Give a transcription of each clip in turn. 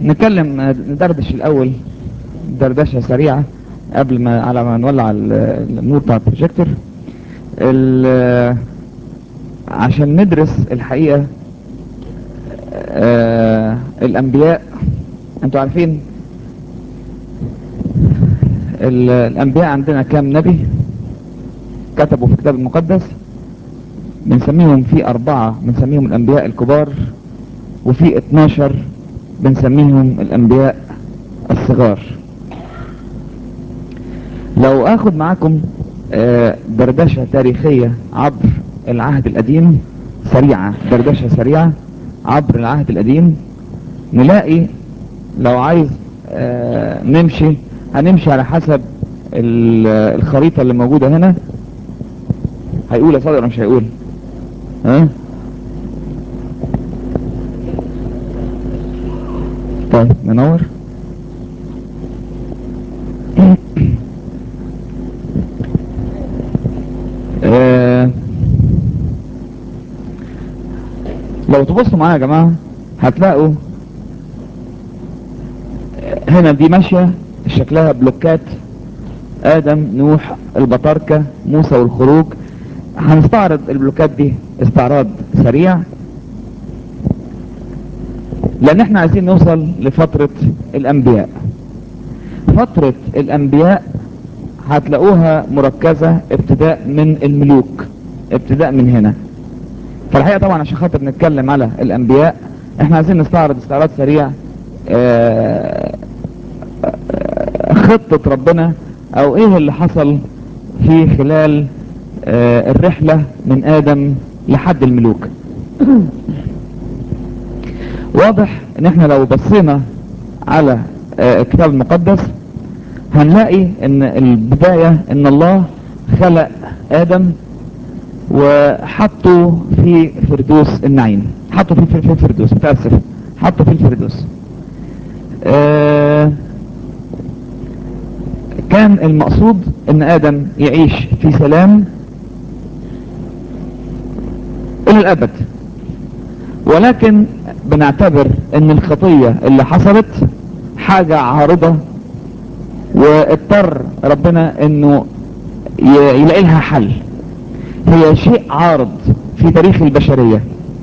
نتكلم ندردش الاول دردشه سريعه قبل ما على ما نولع ال- النور بتاع البروجيكتور ال- عشان ندرس الحقيقه آه الانبياء انتوا عارفين ال- الانبياء عندنا كام نبي كتبوا في الكتاب المقدس بنسميهم في اربعة بنسميهم الانبياء الكبار وفي 12 بنسميهم الانبياء الصغار لو اخد معاكم آه، دردشة تاريخية عبر العهد القديم سريعة دردشة سريعة عبر العهد القديم نلاقي لو عايز آه، نمشي هنمشي على حسب ال- الخريطة اللي موجودة هنا هيقول يا صادق ولا مش هيقول ها طيب منور آه، لو تبصوا معايا يا جماعة هتلاقوا هنا دي ماشية شكلها بلوكات آدم نوح البطاركة موسى والخروج هنستعرض البلوكات دي استعراض سريع لان احنا عايزين نوصل لفترة الانبياء فترة الانبياء هتلاقوها مركزة ابتداء من الملوك ابتداء من هنا فالحقيقة طبعا عشان خاطر نتكلم على الانبياء احنا عايزين نستعرض استعراض سريع آه، آه، خطة ربنا او ايه اللي حصل في خلال آه، الرحلة من ادم لحد الملوك واضح ان احنا لو بصينا على آه، الكتاب المقدس هنلاقي ان البداية ان الله خلق ادم وحطه في فردوس النعيم حطه في في الفردوس متأسف حطه في الفردوس آه كان المقصود ان ادم يعيش في سلام الى الابد ولكن بنعتبر ان الخطية اللي حصلت حاجة عارضة واضطر ربنا انه ي- يلاقي لها حل هي شيء عارض في تاريخ البشرية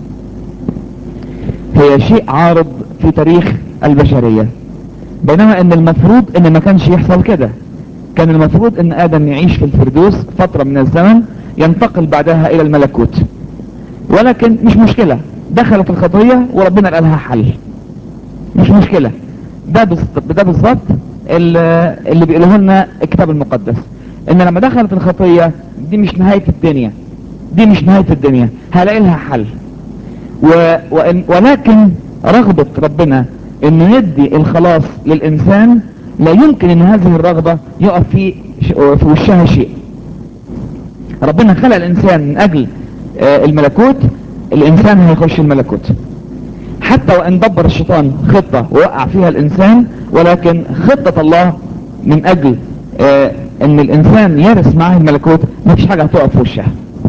هي شيء عارض في تاريخ البشرية بينما ان المفروض ان ما كانش يحصل كده كان المفروض ان ادم يعيش في الفردوس فترة من الزمن ينتقل بعدها الى الملكوت ولكن مش مشكلة دخلت الخطية وربنا لقى لها حل مش مشكلة ده بس- ده بالظبط اللي اللي بيقوله لنا الكتاب المقدس ان لما دخلت الخطية دي مش نهاية الدنيا دي مش نهاية الدنيا هلاقي لها حل و... وإن... ولكن رغبة ربنا انه يدي الخلاص للانسان لا يمكن ان هذه الرغبة يقف في ش... في وشها شيء ربنا خلق الانسان من اجل آه، الملكوت الانسان هيخش الملكوت حتى وان دبر الشيطان خطة ووقع فيها الانسان ولكن خطة الله من اجل آه، ان الانسان يرث معاه الملكوت مفيش حاجة هتقف في وشها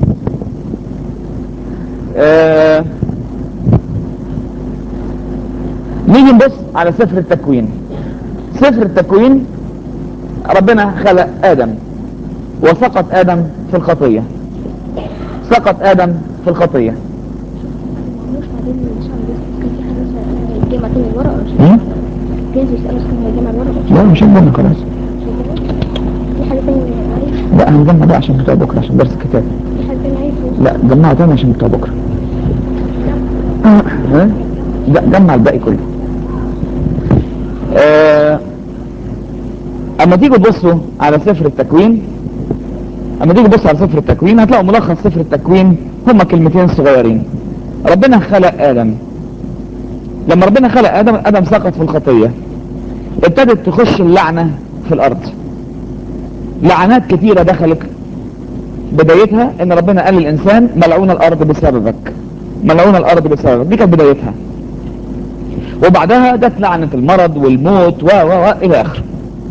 آه، نيجي نبص على سفر التكوين سفر التكوين ربنا خلق ادم وسقط ادم في الخطية سقط ادم في الخطية مش بعدين مش عم بس كان في حد سأل الجامعة تاني ورا ولا مش هم؟ جايز يسألوا اسمها الجامعة ورا ولا مش لا مش هنجمع خلاص في حد تاني عايز لا هنجمع ده عشان بتوع بكرة عشان درس الكتاب في حد تاني عايز لا جمعه تاني عشان بتوع بكرة ها؟ لا جمع الباقي كله آه، اما تيجوا تبصوا على سفر التكوين اما تيجوا تبصوا على سفر التكوين هتلاقوا ملخص سفر التكوين هما كلمتين صغيرين ربنا خلق ادم لما ربنا خلق ادم ادم سقط في الخطية ابتدت تخش اللعنة في الارض لعنات كتيرة دخلت بدايتها ان ربنا قال للانسان ملعون الارض بسببك ملعون الارض بسببك دي كانت بدايتها وبعدها جت لعنة المرض والموت و و و الى اخره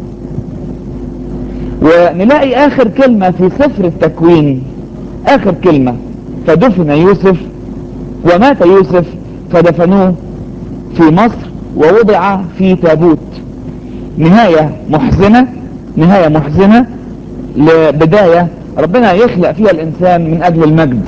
ونلاقي اخر كلمة في سفر التكوين اخر كلمة فدفن يوسف ومات يوسف فدفنوه في مصر ووضع في تابوت نهاية محزنة نهاية محزنة لبداية ربنا يخلق فيها الانسان من اجل المجد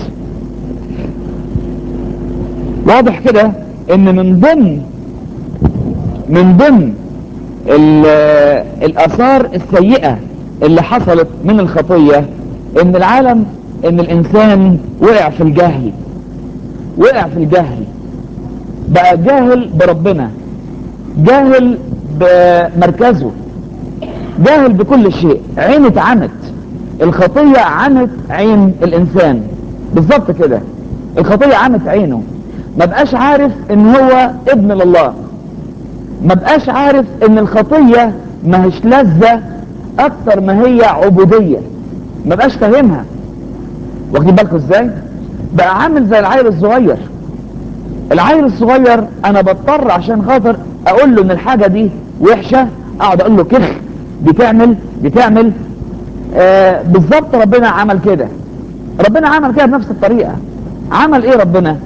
واضح كده ان من ضمن من ضمن ال- الاثار السيئة اللي حصلت من الخطية ان العالم ان الانسان وقع في الجهل وقع في الجهل بقى جاهل بربنا جاهل بمركزه جاهل بكل شيء عين اتعمت الخطية عمت عين الانسان بالظبط كده الخطية عمت عينه ما بقاش عارف ان هو ابن لله ما بقاش عارف ان الخطية ما هيش لذة اكتر ما هي عبودية ما بقاش فاهمها واخدين بالكم ازاي بقى عامل زي العيل الصغير العيل الصغير انا بضطر عشان خاطر اقول له ان الحاجة دي وحشة اقعد اقول له كخ بتعمل بتعمل آه بالظبط ربنا عمل كده ربنا عمل كده بنفس الطريقة عمل ايه ربنا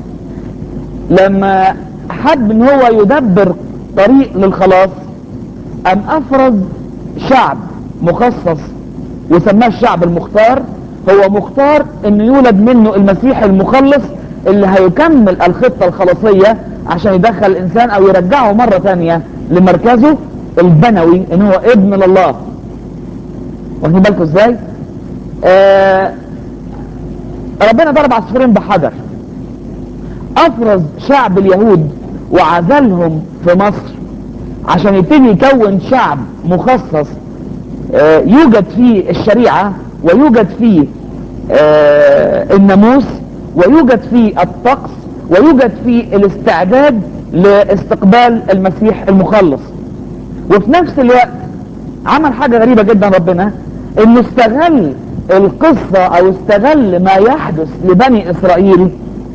لما حب ان هو يدبر طريق للخلاص ام افرز شعب مخصص وسماه الشعب المختار هو مختار ان يولد منه المسيح المخلص اللي هيكمل الخطة الخلاصية عشان يدخل الانسان او يرجعه مرة تانية لمركزه البنوي ان هو ابن لله واخدين بالكم ازاي آه ربنا ضرب عصفورين بحجر افرز شعب اليهود وعزلهم في مصر عشان يبتدي يكون شعب مخصص آه يوجد فيه الشريعة ويوجد فيه آه الناموس ويوجد فيه الطقس ويوجد فيه الاستعداد لاستقبال المسيح المخلص وفي نفس الوقت عمل حاجة غريبة جدا ربنا انه استغل القصة او استغل ما يحدث لبني اسرائيل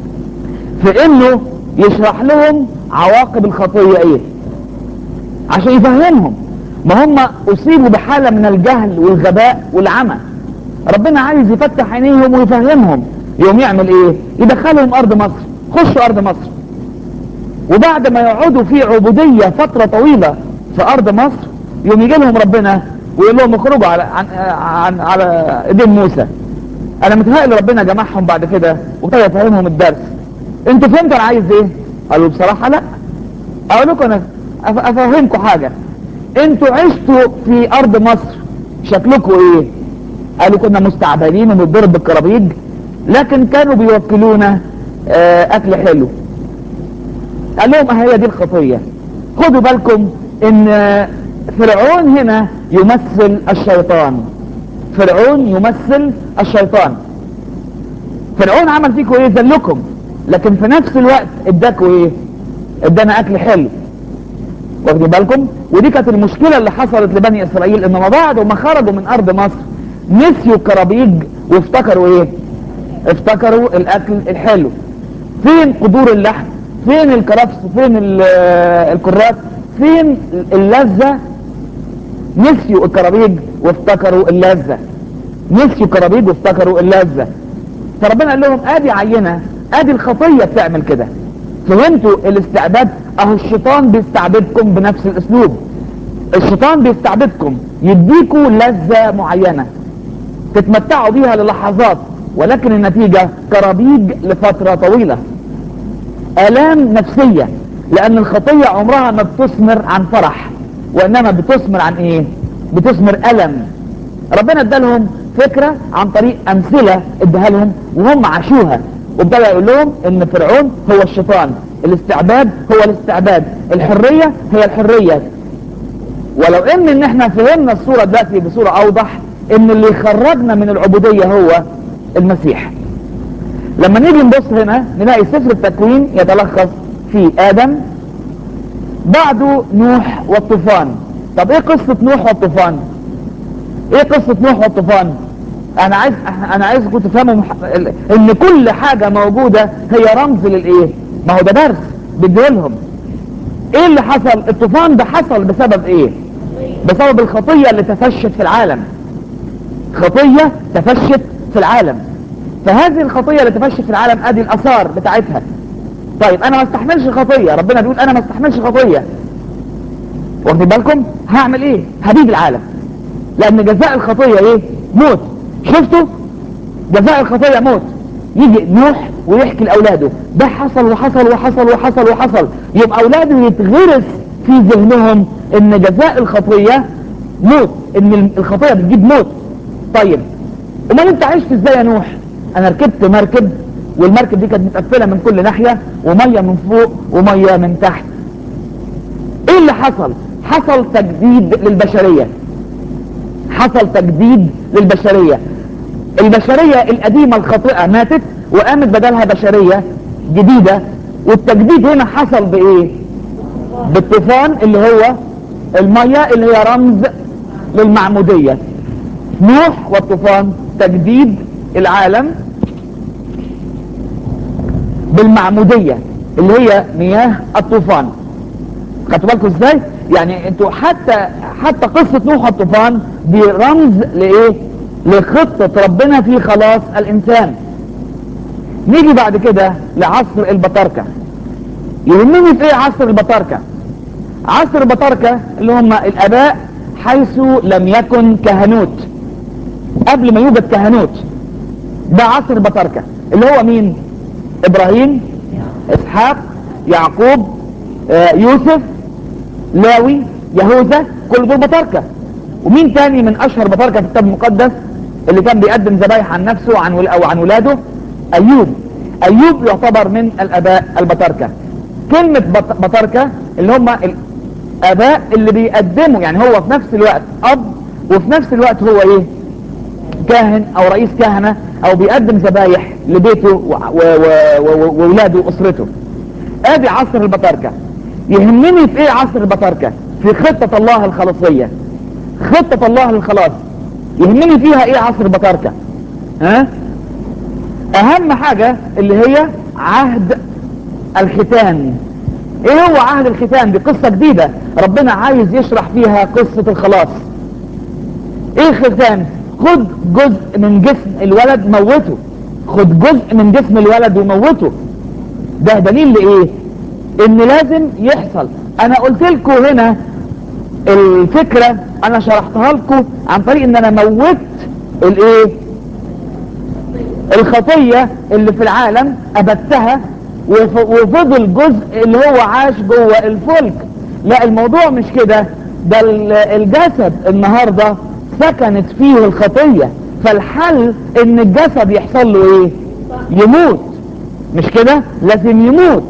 في انه يشرح لهم عواقب الخطية ايه عشان يفهمهم ما هم اصيبوا بحالة من الجهل والغباء والعمى ربنا عايز يفتح عينيهم ويفهمهم يوم يعمل ايه يدخلهم ارض مصر خشوا ارض مصر وبعد ما يقعدوا في عبودية فترة طويلة في ارض مصر يوم يجي لهم ربنا ويقول لهم اخرجوا على عن, عن على ايدين موسى انا متهيألي ربنا جمعهم بعد كده وابتدى يفهمهم الدرس انتوا فهمتوا انا عايز ايه قالوا بصراحة لا اقول لكم انا أف- افهمكم حاجة انتوا عشتوا في ارض مصر شكلكم ايه قالوا كنا مستعبدين وبنضرب بالكرابيج لكن كانوا بيوكلونا آه، اكل حلو قال لهم هي دي الخطية خدوا بالكم ان فرعون هنا يمثل الشيطان فرعون يمثل الشيطان فرعون عمل فيكم ايه ذلكم لكن في نفس الوقت اداكوا ايه ادانا اكل حلو واخدين بالكم ودي كانت المشكلة اللي حصلت لبني اسرائيل انما بعد ما خرجوا من ارض مصر نسيوا الكرابيج وافتكروا ايه افتكروا الاكل الحلو فين قدور اللحم فين الكرفس فين ال- الكراس فين اللذة نسيوا الكرابيج وافتكروا اللذة نسيوا الكرابيج وافتكروا اللذة فربنا قال لهم ادي عينة ادي الخطية بتعمل كده فهمتوا الاستعباد اهو الشيطان بيستعبدكم بنفس الاسلوب الشيطان بيستعبدكم يديكوا لذة معينة تتمتعوا بيها للحظات ولكن النتيجة كرابيج لفترة طويلة آلام نفسية لأن الخطية عمرها ما بتثمر عن فرح وإنما بتثمر عن إيه؟ بتثمر ألم ربنا ادالهم فكرة عن طريق أمثلة اداها لهم وهم عاشوها وابتدى يقول لهم إن فرعون هو الشيطان الاستعباد هو الاستعباد الحرية هي الحرية ولو ان ان احنا فهمنا الصورة دلوقتي بصورة اوضح ان اللي خرجنا من العبودية هو المسيح لما نيجي نبص هنا نلاقي سفر التكوين يتلخص في ادم بعده نوح والطوفان طب ايه قصة نوح والطوفان ايه قصة نوح والطوفان انا عايز انا عايزكم تفهموا مح... ان كل حاجة موجودة هي رمز للايه ما هو ده درس بديلهم ايه اللي حصل الطوفان ده حصل بسبب ايه بسبب الخطية اللي تفشت في العالم خطية تفشت في العالم فهذه الخطية اللي تفشت في العالم ادي الاثار بتاعتها طيب انا ما استحملش خطية ربنا بيقول انا ما استحملش خطية واخدين بالكم هعمل ايه هبيد العالم لان جزاء الخطية ايه موت شفتوا جزاء الخطية موت يجي نوح ويحكي لاولاده ده حصل وحصل وحصل وحصل وحصل يبقى اولاده يتغرس في ذهنهم ان جزاء الخطية موت ان الخطية بتجيب موت طيب امال انت عشت ازاي يا نوح انا ركبت مركب والمركب دي كانت متقفلة من كل ناحية ومية من فوق ومية من تحت ايه اللي حصل حصل تجديد للبشرية حصل تجديد للبشرية البشرية القديمة الخاطئة ماتت وقامت بدلها بشرية جديدة والتجديد هنا حصل بايه بالطوفان اللي هو المية اللي هي رمز للمعمودية نوح والطوفان تجديد العالم بالمعمودية اللي هي مياه الطوفان خدتوا بالكم ازاي يعني انتوا حتى حتى قصة نوح والطوفان دي رمز لايه لخطة ربنا في خلاص الانسان نيجي بعد كده لعصر البطاركة يهمني في ايه عصر البطاركة عصر البطاركة اللي هم الاباء حيث لم يكن كهنوت قبل ما يوجد كهنوت ده عصر البطاركة اللي هو مين ابراهيم اسحاق يعقوب آه يوسف لاوي يهوذا كل دول بطاركة ومين تاني من اشهر بطاركة في الكتاب المقدس اللي كان بيقدم ذبايح عن نفسه وعن ول- او عن ولاده ايوب ايوب يعتبر من الاباء البطاركة كلمة بط- بطاركة اللي هم الاباء اللي بيقدموا يعني هو في نفس الوقت اب وفي نفس الوقت هو ايه كاهن او رئيس كهنة او بيقدم ذبايح لبيته و- و- و- و- وولاده واسرته ادي عصر البطاركة يهمني في ايه عصر البطاركة في خطة الله الخلاصية خطة الله للخلاص يهمني فيها ايه عصر البطاركة ها اهم حاجة اللي هي عهد الختان ايه هو عهد الختان دي قصة جديدة ربنا عايز يشرح فيها قصة الخلاص ايه ختان خد جزء من جسم الولد موته خد جزء من جسم الولد وموته ده دليل لايه ان لازم يحصل انا قلت لكم هنا الفكرة انا شرحتها لكم عن طريق ان انا موت الايه الخطية اللي في العالم ابتها وف- وفضل جزء اللي هو عاش جوه الفلك لا الموضوع مش كده ده ال- الجسد النهاردة سكنت فيه الخطية فالحل ان الجسد يحصل له ايه يموت مش كده لازم يموت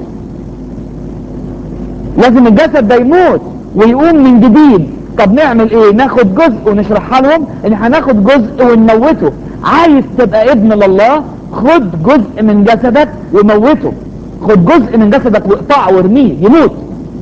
لازم الجسد ده يموت ويقوم من جديد طب نعمل ايه ناخد جزء ونشرحها لهم ان هناخد جزء ونموته عايز تبقى ابن لله خد جزء من جسدك وموته خد جزء من جسدك واقطعه وارميه يموت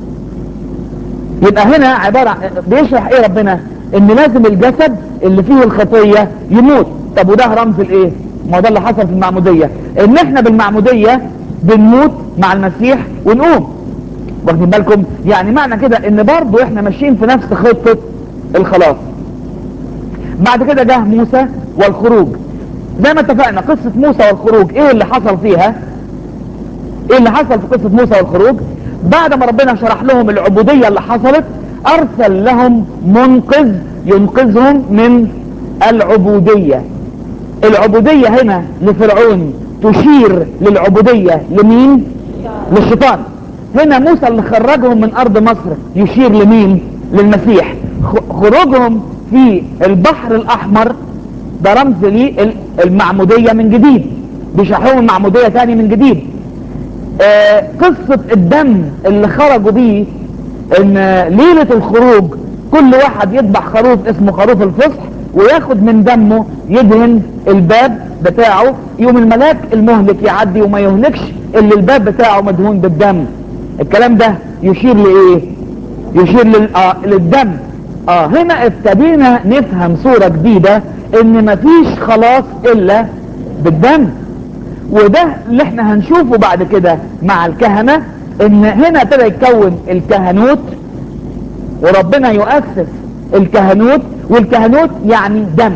يبقى هنا عبارة عن- بيشرح ايه ربنا ان لازم الجسد اللي فيه الخطية يموت طب وده رمز الايه ما ده اللي حصل في المعمودية ان احنا بالمعمودية بنموت مع المسيح ونقوم واخدين بالكم يعني معنى كده ان برضو احنا ماشيين في نفس خطة الخلاص بعد كده جه موسى والخروج زي ما اتفقنا قصة موسى والخروج ايه اللي حصل فيها ايه اللي حصل في قصة موسى والخروج بعد ما ربنا شرح لهم العبودية اللي حصلت ارسل لهم منقذ ينقذهم من العبودية العبودية هنا لفرعون تشير للعبودية لمين للشيطان هنا موسى اللي خرجهم من ارض مصر يشير لمين للمسيح خ- خروجهم في البحر الاحمر ده رمز للمعمودية من جديد بيشرحوا المعمودية تاني من جديد آه، قصة الدم اللي خرجوا بيه ان آه، ليلة الخروج كل واحد يذبح خروف اسمه خروف الفصح وياخد من دمه يدهن الباب بتاعه يوم الملاك المهلك يعدي وما يهلكش اللي الباب بتاعه مدهون بالدم الكلام ده يشير لايه يشير لل... آه للدم اه هنا ابتدينا نفهم صورة جديدة ان مفيش خلاص الا بالدم وده اللي احنا هنشوفه بعد كده مع الكهنة ان هنا ابتدى يتكون الكهنوت وربنا يؤسس الكهنوت والكهنوت يعني دم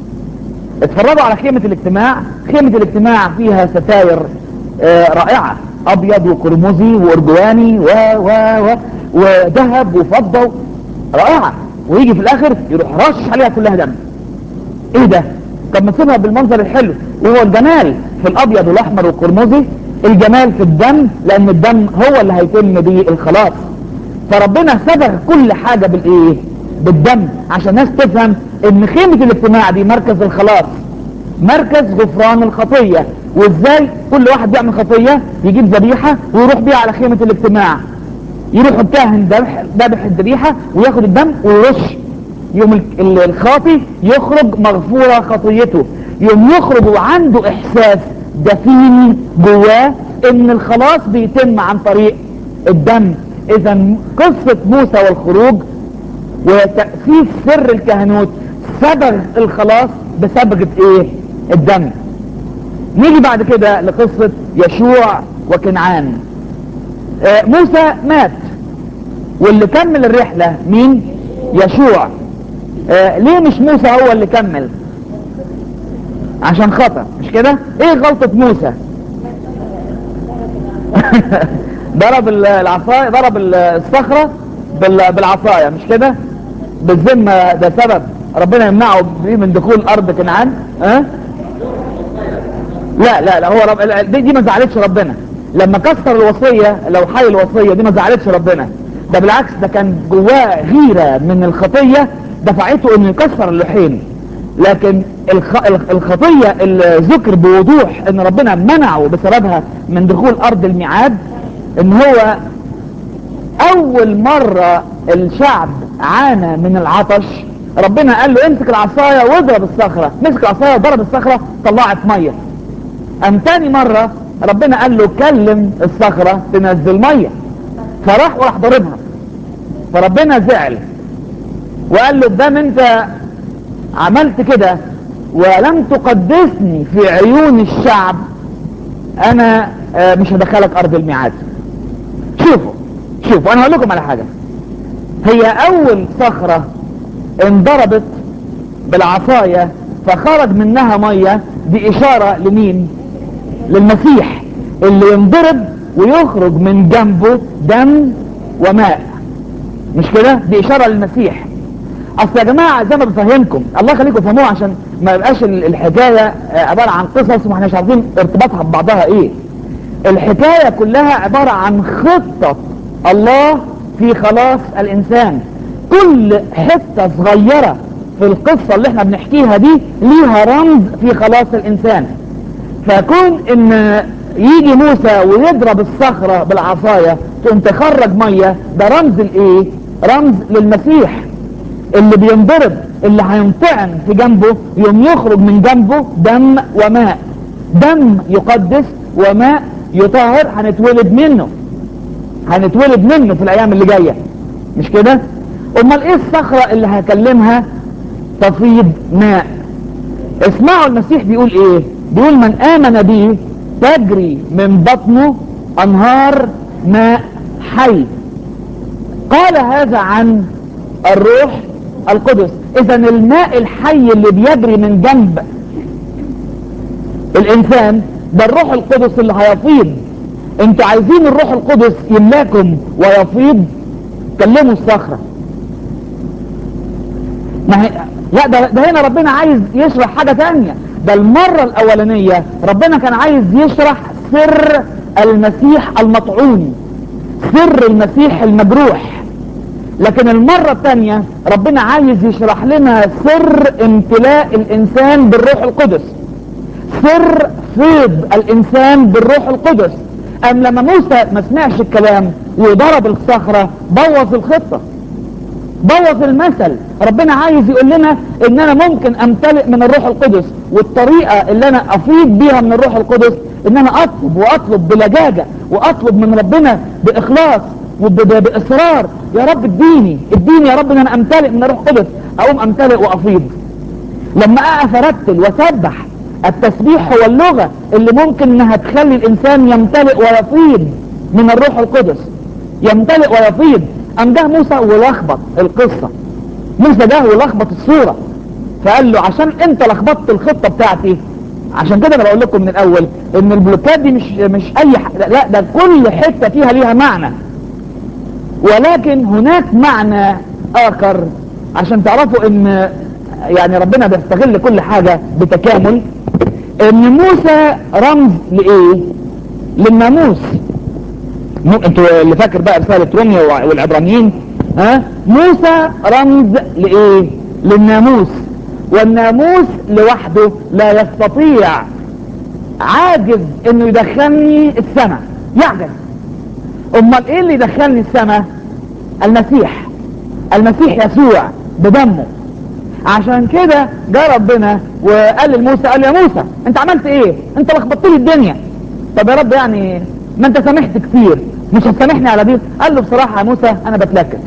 اتفرجوا على خيمة الاجتماع خيمة الاجتماع فيها ستاير آه، رائعة ابيض وقرمزي وارجواني و و و وذهب وفضة رائعة ويجي في الاخر يروح رش عليها كلها دم ايه ده طب ما تسيبها بالمنظر الحلو وهو الجمال في الابيض والاحمر والقرمزي الجمال في الدم لان الدم هو اللي هيتم به الخلاص فربنا صبغ كل حاجة بالايه بالدم عشان الناس تفهم ان خيمة الاجتماع دي مركز الخلاص مركز غفران الخطية وازاي كل واحد بيعمل خطية يجيب ذبيحة ويروح بيها على خيمة الاجتماع يروح الكاهن ذبح ذبح الذبيحة وياخد الدم ويرش يوم ال- ال- الخاطي يخرج مغفورة خطيته يوم يخرج وعنده احساس دفين جواه ان الخلاص بيتم عن طريق الدم اذا قصة موسى والخروج وتأسيس سر الكهنوت صبغ الخلاص بصبغة ايه الدم نيجي بعد كده لقصة يشوع وكنعان آه، موسى مات واللي كمل الرحلة مين يشوع آه، ليه مش موسى هو اللي كمل عشان خطأ مش كده ايه غلطة موسى ضرب ال- العصاية ضرب ال- الصخرة بال- بالعصاية مش كده بالذمة ده سبب ربنا يمنعه بيه من دخول ارض كنعان ها لا لا لا هو رب... دي, دي ما زعلتش ربنا لما كسر الوصية لو حي الوصية دي ما زعلتش ربنا ده بالعكس ده كان جواه غيرة من الخطية دفعته انه يكسر اللوحين لكن الخ... الخ- الخطية اللي ذكر بوضوح ان ربنا منعه بسببها من دخول ارض الميعاد ان هو اول مرة الشعب عانى من العطش ربنا قال له امسك العصاية واضرب الصخرة مسك العصاية وضرب الصخرة طلعت مية ام تاني مرة ربنا قال له كلم الصخرة تنزل مية فراح وراح ضربها فربنا زعل وقال له دام انت عملت كده ولم تقدسني في عيون الشعب انا آه، مش هدخلك ارض الميعاد شوفوا شوفوا انا هقول لكم على حاجة هي اول صخرة انضربت بالعصاية فخرج منها مية دي اشارة لمين للمسيح اللي ينضرب ويخرج من جنبه دم وماء مش كده دي اشارة للمسيح اصل يا جماعة زي ما بفهمكم الله يخليكم فهموها عشان ما يبقاش ال- الحكاية آه، عبارة عن قصص وما احناش عارفين ارتباطها ببعضها ايه الحكاية كلها عبارة عن خطة الله في خلاص الانسان كل حتة صغيرة في القصة اللي احنا بنحكيها دي ليها رمز في خلاص الانسان فكون ان يجي موسى ويضرب الصخرة بالعصاية تقوم تخرج مية ده رمز الايه رمز للمسيح اللي بينضرب اللي هينطعن في جنبه يوم يخرج من جنبه دم وماء دم يقدس وماء يطهر هنتولد منه هنتولد منه في الايام اللي جاية مش كده امال ايه الصخرة اللي هكلمها تفيض ماء اسمعوا المسيح بيقول ايه بيقول من امن بي تجري من بطنه انهار ماء حي قال هذا عن الروح القدس اذا الماء الحي اللي بيجري من جنب الانسان ده الروح القدس اللي هيفيض انتوا عايزين الروح القدس يملاكم ويفيض كلموا الصخرة ما هي لا ده, ده هنا ربنا عايز يشرح حاجة تانية ده المرة الاولانية ربنا كان عايز يشرح سر المسيح المطعون سر المسيح المجروح لكن المرة التانية ربنا عايز يشرح لنا سر امتلاء الانسان بالروح القدس سر فيض الانسان بالروح القدس ام لما موسى ما سمعش الكلام وضرب الصخرة بوظ الخطة بوظ المثل ربنا عايز يقول لنا ان انا ممكن امتلئ من الروح القدس والطريقة اللي انا افيض بيها من الروح القدس ان انا اطلب واطلب بلجاجة واطلب من ربنا باخلاص وباصرار يا رب اديني اديني يا رب ان انا امتلئ من الروح القدس اقوم امتلئ وافيض لما اقف ارتل واسبح التسبيح هو اللغة اللي ممكن انها تخلي الانسان يمتلئ ويفيض من الروح القدس يمتلئ ويفيض ام ده موسى ولخبط القصة موسى ده ولخبط الصورة فقال له عشان انت لخبطت الخطة بتاعتي عشان كده انا بقول لكم من الاول ان البلوكات دي مش مش اي ح... لا ده كل حته فيها ليها معنى ولكن هناك معنى اخر عشان تعرفوا ان يعني ربنا بيستغل كل حاجه بتكامل ان موسى رمز لايه للناموس مو انتوا اللي فاكر بقى رساله روميا والعبرانيين ها موسى رمز لايه للناموس والناموس لوحده لا يستطيع عاجز انه يدخلني السماء يعجز امال ايه اللي يدخلني السماء المسيح المسيح يسوع بدمه عشان كده جاء ربنا وقال لموسى قال يا موسى انت عملت ايه انت لخبطت لي الدنيا طب يا رب يعني ما انت سامحت كتير مش هتسامحني على دي قال له بصراحة يا موسى انا بتلكك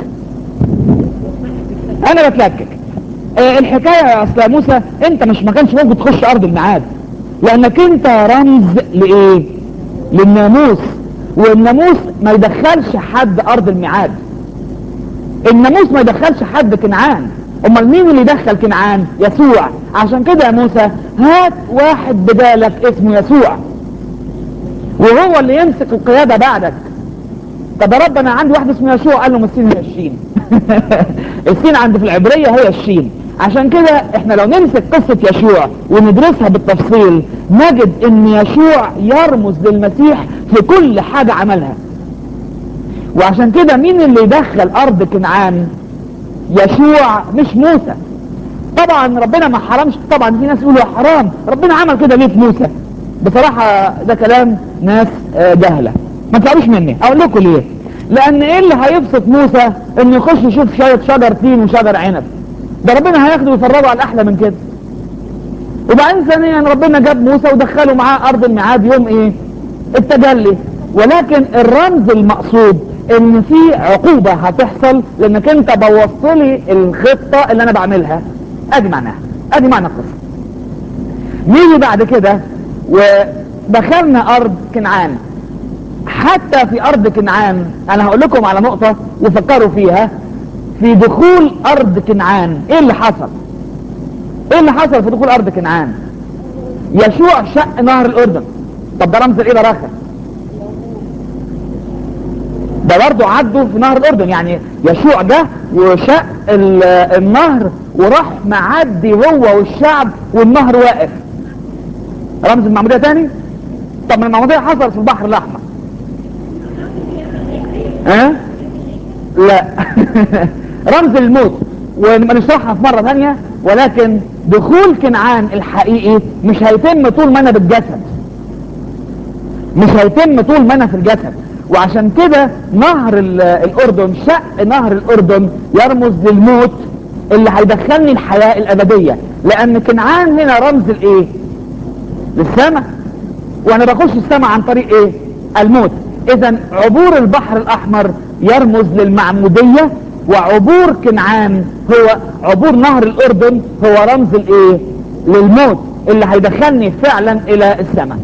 انا بتلكك اه الحكاية يا اصل يا موسى انت مش ما كانش ممكن تخش ارض الميعاد لانك انت رمز لايه للناموس والناموس ما يدخلش حد ارض الميعاد الناموس ما يدخلش حد كنعان امال مين اللي يدخل كنعان يسوع عشان كده يا موسى هات واحد بدالك اسمه يسوع وهو اللي يمسك القيادة بعدك طب يا رب انا عندي واحد اسمه يشوع قال له السين هي الشين السين عندي في العبرية هي الشين عشان كده احنا لو نمسك قصة يشوع وندرسها بالتفصيل نجد ان يشوع يرمز للمسيح في كل حاجة عملها وعشان كده مين اللي يدخل ارض كنعان يشوع مش موسى طبعا ربنا ما حرمش طبعا في ناس يقولوا حرام ربنا عمل كده ليه في موسى بصراحة ده كلام ناس جهلة ما تلاقوش مني اقول لكم ليه لان ايه اللي هيبسط موسى انه يخش يشوف شوية شجر تين وشجر عنب ده ربنا هياخده ويفرجه على الاحلى من كده وبعدين ثانيا ربنا جاب موسى ودخله معاه ارض الميعاد يوم ايه التجلي ولكن الرمز المقصود ان في عقوبة هتحصل لانك انت بوظت لي الخطة اللي انا بعملها ادي معناها ادي معنى القصة نيجي بعد كده ودخلنا ارض كنعان حتى في ارض كنعان انا هقول لكم على نقطة وفكروا فيها في دخول ارض كنعان ايه اللي حصل ايه اللي حصل في دخول ارض كنعان يشوع شق نهر الاردن طب ده رمز الايه براخة ده برضه عدوا في نهر الاردن يعني يشوع جه وشق النهر وراح معدي هو والشعب والنهر واقف رمز المعمودية تاني طب ما المعمودية حصل في البحر الاحمر ها أه؟ لا رمز الموت ونبقى نشرحها في مرة ثانية ولكن دخول كنعان الحقيقي مش هيتم طول ما انا بالجسد مش هيتم طول ما انا في الجسد وعشان كده نهر الاردن شق نهر الاردن يرمز للموت اللي هيدخلني الحياة الابدية لان كنعان هنا رمز الايه للسماء وانا بخش السماء عن طريق ايه الموت اذا عبور البحر الاحمر يرمز للمعمودية وعبور كنعان هو عبور نهر الاردن هو رمز الايه للموت اللي هيدخلني فعلا الى السماء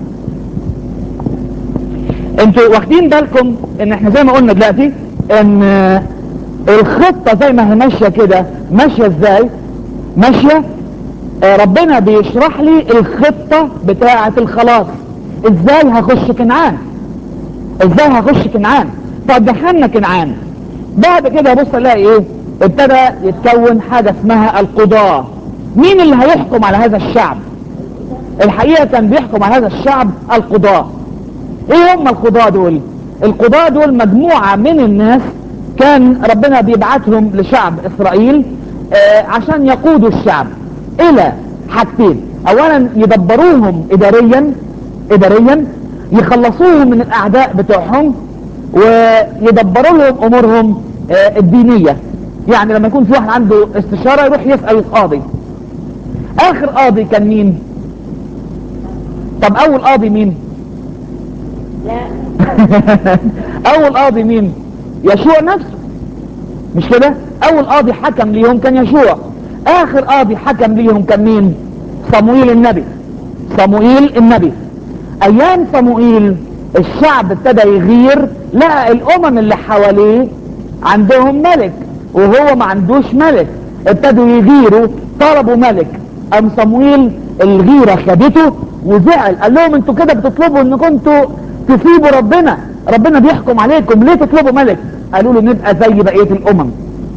انتوا واخدين بالكم ان احنا زي ما قلنا دلوقتي ان الخطة زي ما هي ماشية كده ماشية ازاي ماشية ربنا بيشرح لي الخطة بتاعة الخلاص ازاي هخش كنعان ازاي هخش كنعان طب دخلنا كنعان بعد كده بص الاقي ايه ابتدى يتكون حاجة اسمها القضاة مين اللي هيحكم على هذا الشعب الحقيقة كان بيحكم على هذا الشعب القضاة ايه هم القضاة دول القضاة دول مجموعة من الناس كان ربنا بيبعتهم لشعب اسرائيل آه عشان يقودوا الشعب الى حاجتين اولا يدبروهم اداريا اداريا يخلصوهم من الاعداء بتوعهم ويدبروا لهم امورهم آه الدينية يعني لما يكون في واحد عنده استشارة يروح يسأل القاضي اخر قاضي كان مين طب اول قاضي مين لا اول قاضي مين يشوع نفسه مش كده اول قاضي حكم ليهم كان يشوع اخر قاضي حكم ليهم كان مين صموئيل النبي صموئيل النبي ايام صموئيل الشعب ابتدى يغير لقى الامم اللي حواليه عندهم ملك وهو ما عندوش ملك ابتدوا يغيروا طلبوا ملك ام صموئيل الغيرة خدته وزعل قال لهم انتوا كده بتطلبوا ان كنتوا تسيبوا ربنا ربنا بيحكم عليكم ليه تطلبوا ملك قالوا له نبقى زي بقية الامم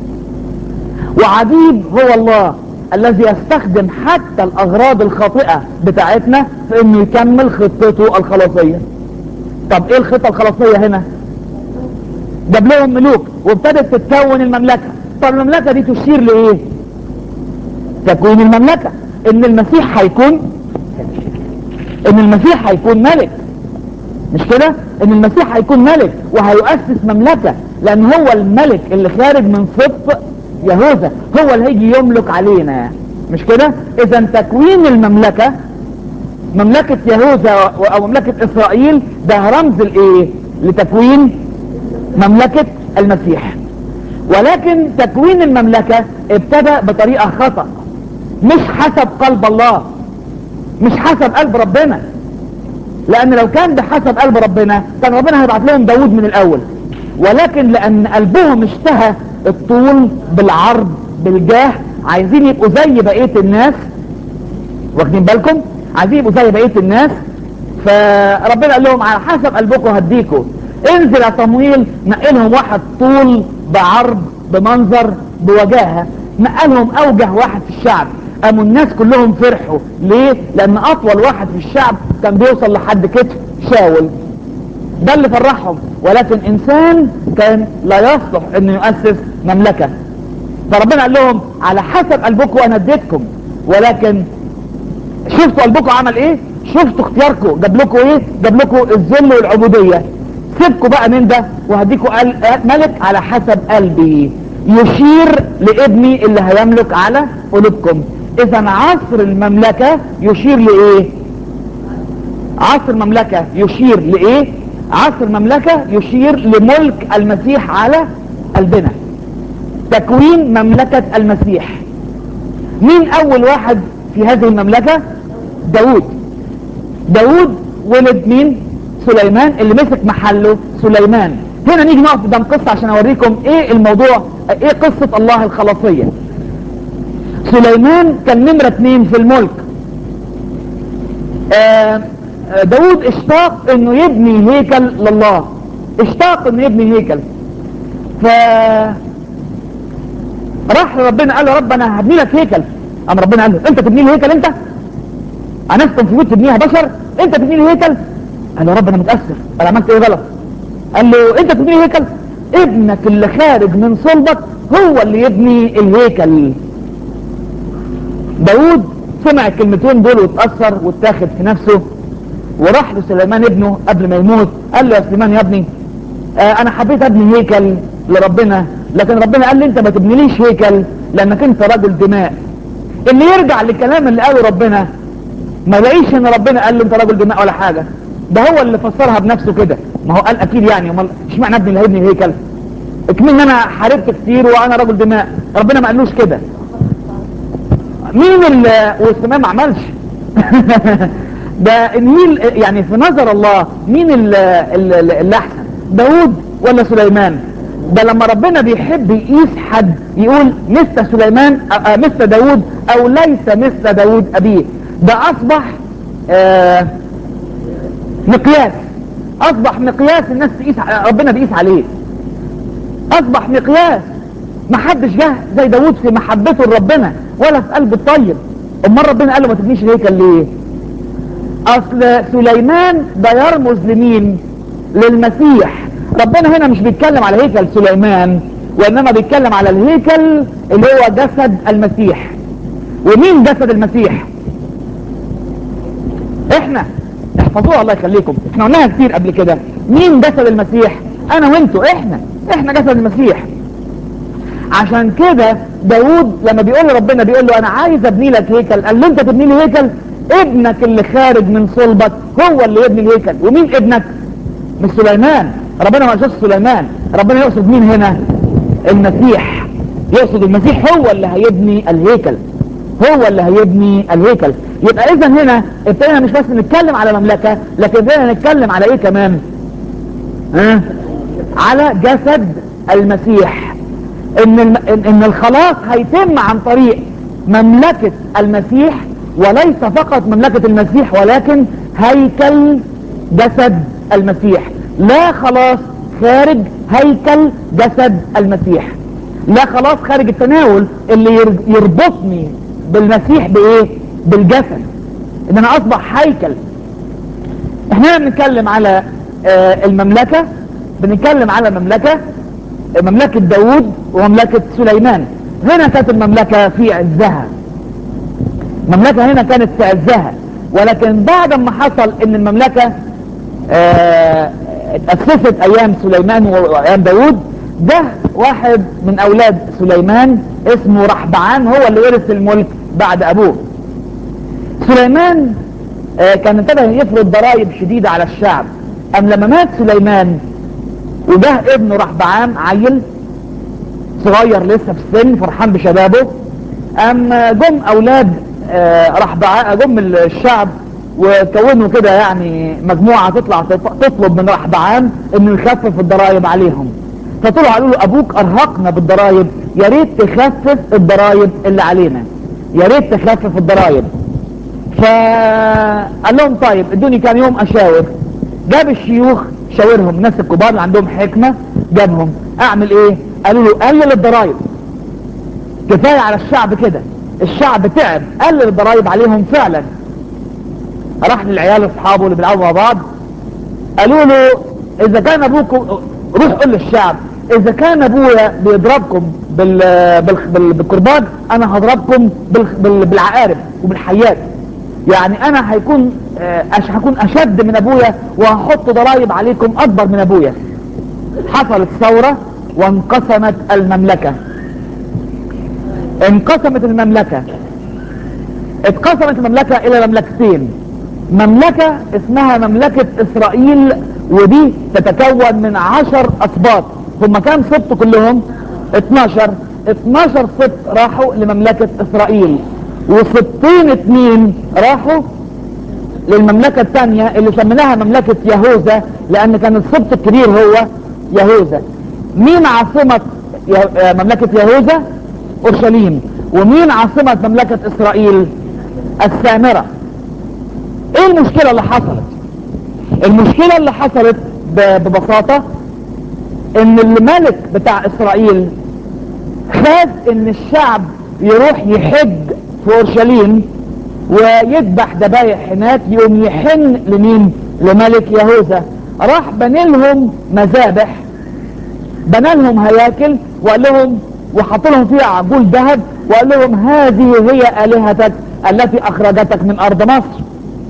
وعجيب هو الله الذي يستخدم حتى الاغراض الخاطئة بتاعتنا في انه يكمل خطته الخلاصية طب ايه الخطة الخلاصية هنا جاب لهم ملوك وابتدت تتكون المملكة طب المملكة دي تشير لايه تكوين المملكة ان المسيح هيكون ان المسيح هيكون ملك مش كده ان المسيح هيكون ملك وهيؤسس مملكة لان هو الملك اللي خارج من سبط يهوذا هو اللي هيجي يملك علينا مش كده اذا تكوين المملكة مملكة يهوذا او مملكة اسرائيل ده رمز الايه لتكوين مملكة المسيح ولكن تكوين المملكة ابتدى بطريقة خطأ مش حسب قلب الله مش حسب قلب ربنا لان لو كان بحسب قلب ربنا كان ربنا هيبعت لهم داود من الاول ولكن لان قلبهم اشتهى الطول بالعرض بالجاه عايزين يبقوا زي بقية الناس واخدين بالكم عايزين يبقوا زي بقية الناس فربنا قال لهم على حسب قلبكم هديكم انزل يا صمويل نقلهم واحد طول بعرض بمنظر بوجاهة نقلهم اوجه واحد في الشعب قاموا الناس كلهم فرحوا ليه لان اطول واحد في الشعب كان بيوصل لحد كتف شاول ده اللي فرحهم ولكن انسان كان لا يصلح انه يؤسس مملكة فربنا قال لهم على حسب قلبكم انا اديتكم ولكن شفتوا قلبكم عمل ايه شفتوا اختياركم جاب لكم ايه جاب لكم الذل والعبودية سيبكم بقى من ده وهديكم ملك على حسب قلبي يشير لابني اللي هيملك على قلوبكم اذا عصر المملكة يشير لايه عصر المملكة يشير لايه عصر المملكة يشير لملك المسيح على قلبنا تكوين مملكة المسيح مين اول واحد في هذه المملكة داود داود ولد مين سليمان اللي مسك محله سليمان هنا نيجي نقف قدام قصة عشان اوريكم ايه الموضوع ايه قصة الله الخلاصية سليمان كان نمرة اتنين في الملك آه داود اشتاق انه يبني هيكل لله اشتاق انه يبني هيكل ف راح ربنا قال له رب انا هبني لك هيكل قام ربنا قال له انت تبني لي هيكل انت انستم في بيوت تبنيها بشر انت تبني لي هيكل قال له رب انا متأثر انا عملت ايه غلط قال له انت تبني لي هيكل ابنك اللي خارج من صلبك هو اللي يبني الهيكل داود سمع الكلمتين دول واتأثر واتاخد في نفسه وراح لسليمان ابنه قبل ما يموت قال له يا سليمان يا ابني آه انا حبيت ابني هيكل لربنا لكن ربنا قال لي انت ما تبنيليش هيكل لانك انت راجل دماء اللي يرجع للكلام اللي قاله ربنا ما يلاقيش ان ربنا قال له انت راجل دماء ولا حاجة ده هو اللي فسرها بنفسه كده ما هو قال اكيد يعني امال اشمعنى ابني اللي هيبني هيكل اكمن انا حاربت كتير وانا راجل دماء ربنا ما قالوش كده مين اللي والسماء ما عملش ده النيل يعني في نظر الله مين اللي, اللي احسن داود ولا سليمان ده لما ربنا بيحب يقيس حد يقول مثل سليمان مثل داود او ليس مثل داود ابيه ده اصبح آه مقياس اصبح مقياس الناس تقيس ربنا بيقيس عليه اصبح مقياس ما حدش جه زي داود في محبته لربنا ولا في قلبه الطيب امال ربنا قال له ما تبنيش الهيكل ليه اصل سليمان ده يرمز لمين للمسيح ربنا هنا مش بيتكلم على هيكل سليمان وانما بيتكلم على الهيكل اللي هو جسد المسيح ومين جسد المسيح احنا احفظوها الله يخليكم احنا قلناها كتير قبل كده مين جسد المسيح انا وانتوا احنا احنا جسد المسيح عشان كده داود لما بيقول لربنا بيقول له انا عايز ابني لك هيكل قال له انت تبني لي هيكل ابنك اللي خارج من صلبك هو اللي يبني الهيكل ومين ابنك مش سليمان ربنا ما يقصدش سليمان ربنا يقصد مين هنا المسيح يقصد المسيح هو اللي هيبني الهيكل هو اللي هيبني الهيكل يبقى اذا هنا ابتدينا مش بس نتكلم على مملكة لكن ابتدينا نتكلم على ايه كمان ها على جسد المسيح ان, الم... ان الخلاص هيتم عن طريق مملكة المسيح وليس فقط مملكة المسيح ولكن هيكل جسد المسيح لا خلاص خارج هيكل جسد المسيح لا خلاص خارج التناول اللي ير- يربطني بالمسيح بايه بالجسد ان انا اصبح هيكل احنا بنتكلم على آه، المملكة بنتكلم على مملكة مملكة داود ومملكة سليمان هنا كانت المملكة في عزها المملكة هنا كانت في عزها ولكن بعد ما حصل ان المملكة آه، اتأسست ايام سليمان وايام داود ده واحد من اولاد سليمان اسمه رحبعان هو اللي ورث الملك بعد ابوه سليمان آه، كان ابتدى يفرض ضرائب شديدة على الشعب ام لما مات سليمان وجه ابنه رحبعام عيل صغير لسه في السن فرحان بشبابه ام جم اولاد آه، رحبعام جم الشعب وكونوا كده يعني مجموعة تطلع تط- تطلب من رحبعام انه يخفف الضرائب عليهم فطلعوا قالوا له ابوك ارهقنا بالضرائب يا ريت تخفف الضرائب اللي علينا يا ريت تخفف الضرائب فقال لهم طيب ادوني كام يوم اشاور جاب الشيوخ شاورهم الناس الكبار اللي عندهم حكمة جابهم اعمل ايه قالوا له قلل الضرائب كفاية على الشعب كده الشعب تعب قلل الضرائب عليهم فعلا راح للعيال اصحابه اللي بيلعبوا مع بعض قالوا له اذا كان ابوكم روح قول للشعب اذا كان ابويا بيضربكم بال... بال... بال... بالكرباج انا هضربكم بال... بال... بالعقارب وبالحيات يعني انا هيكون آه، أش... هكون اشد من ابويا وهحط ضرائب عليكم اكبر من ابويا حصلت ثورة وانقسمت المملكة انقسمت المملكة اتقسمت المملكة الى مملكتين مملكة اسمها مملكة اسرائيل ودي تتكون من عشر اسباط هم كام سبط كلهم 12 12 سبط راحوا لمملكة اسرائيل وسبطين اتنين راحوا للمملكة الثانية اللي سميناها مملكة يهوذا لان كان السبط الكبير هو يهوذا مين عاصمة يه- آه، مملكة يهوذا اورشليم ومين عاصمة مملكة اسرائيل السامرة ايه المشكلة اللي حصلت المشكلة اللي حصلت ب- ببساطة ان الملك بتاع اسرائيل خاف ان الشعب يروح يحج في اورشليم ويذبح ذبايح هناك يقوم يحن لمين لملك يهوذا راح بني لهم مذابح بنى لهم هياكل وقال لهم وحط لهم فيها عجول ذهب وقال لهم هذه هي آلهتك التي أخرجتك من أرض مصر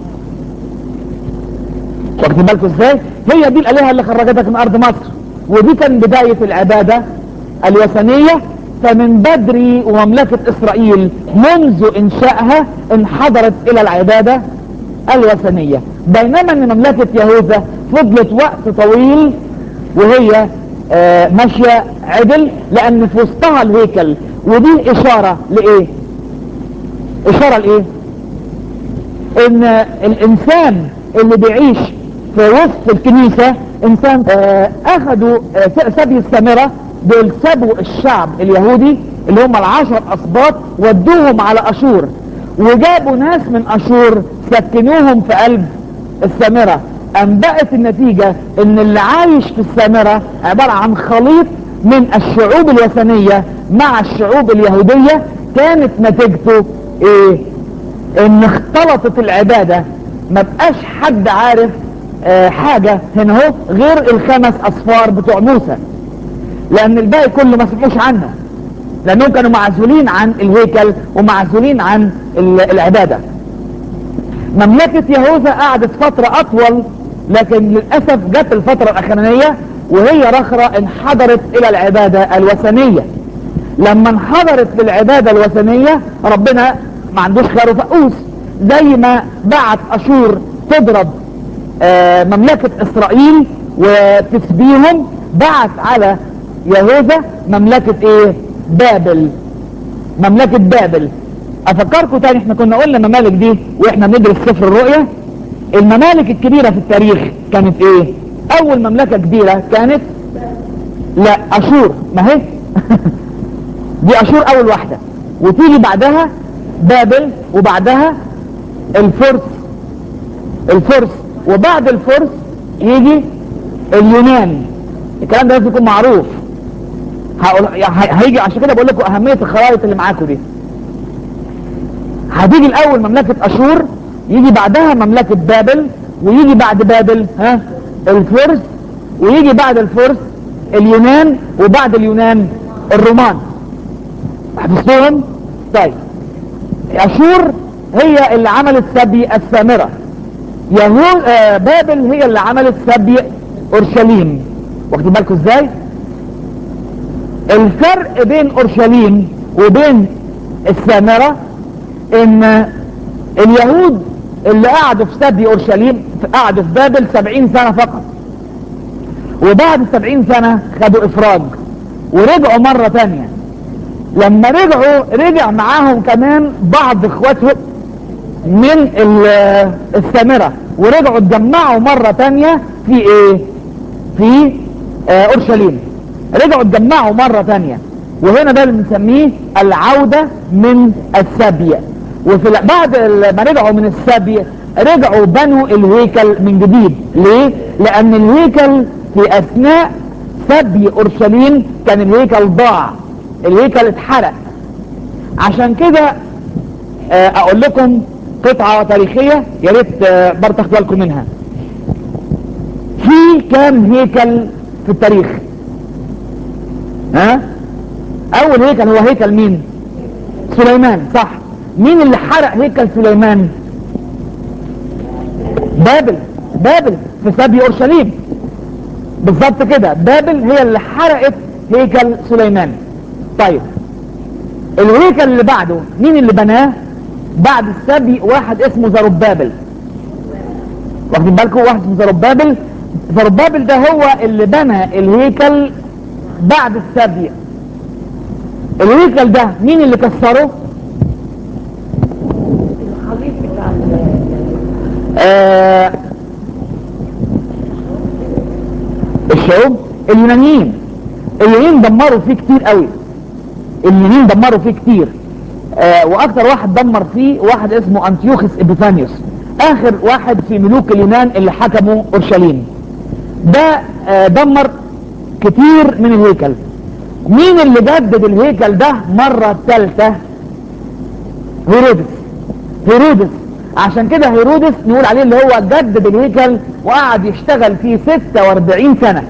واخدين بالكم ازاي هي دي الآلهة اللي خرجتك من أرض مصر ودي كان بداية العبادة الوثنية فمن بدري ومملكة إسرائيل منذ إنشائها انحدرت إلى العبادة الوثنية بينما أن مملكة يهوذا فضلت وقت طويل وهي آه، ماشية عدل لأن في وسطها الهيكل ودي إشارة لإيه؟ إشارة لإيه؟ إن الإنسان اللي بيعيش في وسط الكنيسة إنسان آه، أخذوا آه، س- سبي السامرة دول سبوا الشعب اليهودي اللي هم العشر أسباط ودوهم على أشور وجابوا ناس من أشور سكنوهم في قلب السامرة أنبأت النتيجة ان اللي عايش في السامرة عبارة عن خليط من الشعوب الوثنية مع الشعوب اليهودية كانت نتيجته ايه ان اختلطت العبادة ما بقاش حد عارف آه حاجة هنا اهو غير الخمس اصفار بتوع موسى لان الباقي كله ما سمعوش عنه لانهم كانوا معزولين عن الهيكل ومعزولين عن ال- العبادة مملكة يهوذا قعدت فترة اطول لكن للأسف جت الفترة الاخرانية وهي رخرة انحدرت الى العبادة الوثنية لما انحدرت للعبادة الوثنية ربنا ما عندوش خير وفقوس زي ما بعت اشور تضرب آه، مملكة اسرائيل وتسبيهم بعت على يهوذا مملكة ايه بابل مملكة بابل افكركم تاني احنا كنا قلنا ممالك دي واحنا بندرس سفر الرؤيا الممالك الكبيرة في التاريخ كانت ايه اول مملكة كبيرة كانت لا اشور ما هي دي اشور اول واحدة وتيجي بعدها بابل وبعدها الفرس الفرس وبعد الفرس يجي اليونان الكلام ده لازم يكون معروف هقول ه- هيجي عشان كده بقول لكم اهميه الخرائط اللي معاكم دي هتيجي الاول مملكه اشور يجي بعدها مملكه بابل ويجي بعد بابل ها الفرس ويجي بعد الفرس اليونان وبعد اليونان الرومان حفظتهم طيب اشور هي اللي عملت سبي السامره يهود آه بابل هي اللي عملت سبي اورشليم واخدين بالكم ازاي الفرق بين اورشليم وبين السامره ان اليهود اللي قعدوا في سبي اورشليم قعدوا في بابل سبعين سنة فقط وبعد السبعين سنة خدوا افراج ورجعوا مرة تانية لما رجعوا رجع معاهم كمان بعض اخواتهم من ال- السامرة ورجعوا اتجمعوا مرة تانية في ايه في آه، اورشليم رجعوا اتجمعوا مرة تانية وهنا ده اللي بنسميه العودة من السبي وفي ال- بعد ال- ما رجعوا من السبي رجعوا بنوا الهيكل من جديد ليه لان الهيكل في اثناء سبي اورشليم كان الهيكل ضاع الهيكل اتحرق عشان كده آه، اقول لكم قطعة تاريخية يا ريت آه، برضه تاخدوا بالكم منها في كام هيكل في التاريخ ها اول هيكل هو هيكل مين سليمان صح مين اللي حرق هيكل سليمان بابل بابل في سبي اورشليم بالظبط كده بابل هي اللي حرقت هيكل سليمان طيب الهيكل اللي بعده مين اللي بناه بعد السبي واحد اسمه زربابل واخدين بالكم واحد اسمه زربابل زربابل ده هو اللي بنى الهيكل بعد السبي الهيكل ده مين اللي كسره آه الشعوب اليونانيين اليونانيين دمروا فيه كتير قوي اليونانيين دمروا فيه كتير آه واكتر واحد دمر فيه واحد اسمه انتيوخس ابيفانيوس اخر واحد في ملوك اليونان اللي حكموا اورشليم ده آه دمر كتير من الهيكل مين اللي جدد الهيكل ده مرة ثالثة هيرودس هيرودس عشان كده هيرودس نقول عليه اللي هو جدد الهيكل وقعد يشتغل فيه 46 سنة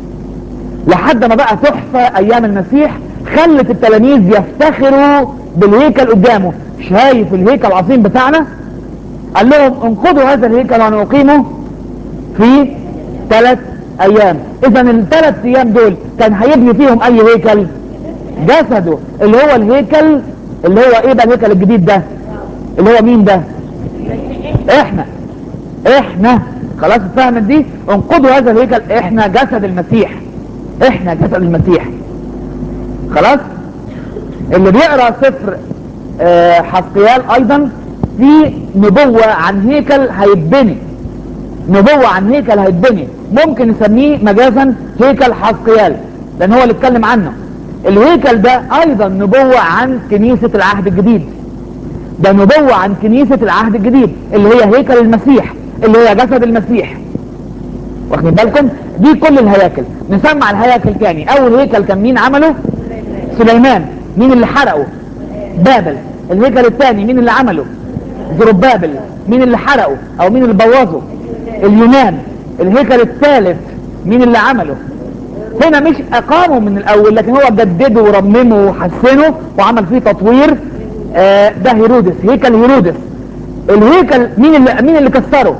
لحد ما بقى تحفة ايام المسيح خلت التلاميذ يفتخروا بالهيكل قدامه شايف الهيكل العظيم بتاعنا قال لهم انقضوا هذا الهيكل ونقيمه في ثلاث ايام اذا الثلاث ايام دول كان هيبني فيهم اي هيكل جسده اللي هو الهيكل اللي هو ايه بقى الهيكل الجديد ده اللي هو مين ده احنا احنا خلاص فهمت دي انقضوا هذا الهيكل احنا جسد المسيح احنا جسد المسيح خلاص اللي بيقرا سفر آه، حسقيال ايضا في نبوة عن هيكل هيتبني نبوة عن هيكل هيتبني ممكن نسميه مجازا هيكل حسقيال لان هو اللي اتكلم عنه الهيكل ده ايضا نبوة عن كنيسة العهد الجديد ده نبوة عن كنيسة العهد الجديد اللي هي هيكل المسيح اللي هي جسد المسيح واخدين بالكم دي كل الهياكل نسمع الهياكل تاني اول هيكل كان مين عمله سليمان مين اللي حرقه بابل الهيكل الثاني مين اللي عمله زربابل مين اللي حرقه او مين اللي بوظه اليونان الهيكل الثالث مين اللي عمله هنا مش اقامه من الاول لكن هو جدده ورممه وحسنه وعمل فيه تطوير آه ده هيرودس هيكل هيرودس الهيكل مين اللي مين اللي كسره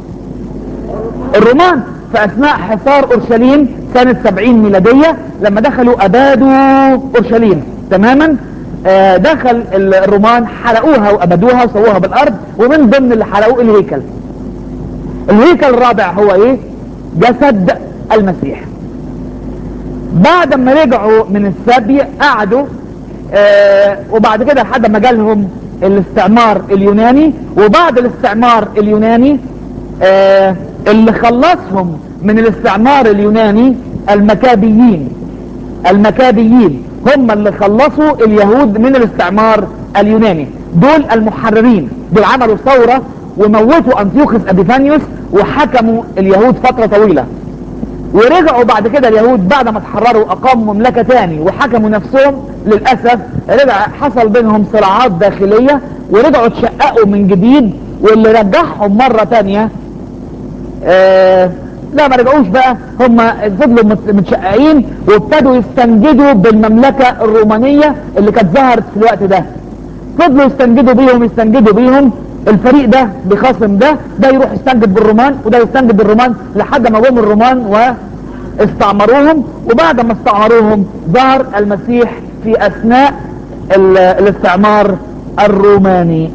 الرومان في اثناء حصار اورشليم سنة 70 ميلادية لما دخلوا ابادوا اورشليم تماما آه دخل ال- الرومان حرقوها وابدوها وسووها بالارض ومن ضمن اللي حرقوه الهيكل الهيكل الرابع هو ايه جسد المسيح بعد ما رجعوا من السبي قعدوا آه وبعد كده لحد ما جالهم الاستعمار اليوناني وبعد الاستعمار اليوناني آه اللي خلصهم من الاستعمار اليوناني المكابيين المكابيين هم اللي خلصوا اليهود من الاستعمار اليوناني دول المحررين دول عملوا ثورة وموتوا انتيوخس ابيفانيوس وحكموا اليهود فترة طويلة ورجعوا بعد كده اليهود بعد ما تحرروا اقاموا مملكة تاني وحكموا نفسهم للأسف رجع حصل بينهم صراعات داخلية ورجعوا اتشققوا من جديد واللي رجعهم مرة تانية آه لا ما رجعوش بقى هم فضلوا مت- متشققين وابتدوا يستنجدوا بالمملكة الرومانية اللي كانت ظهرت في الوقت ده فضلوا يستنجدوا بيهم يستنجدوا بيهم الفريق ده بخصم ده ده يروح يستنجد بالرومان وده يستنجد بالرومان لحد ما جم الرومان واستعمروهم وبعد ما استعمروهم ظهر المسيح في اثناء ال- الاستعمار الروماني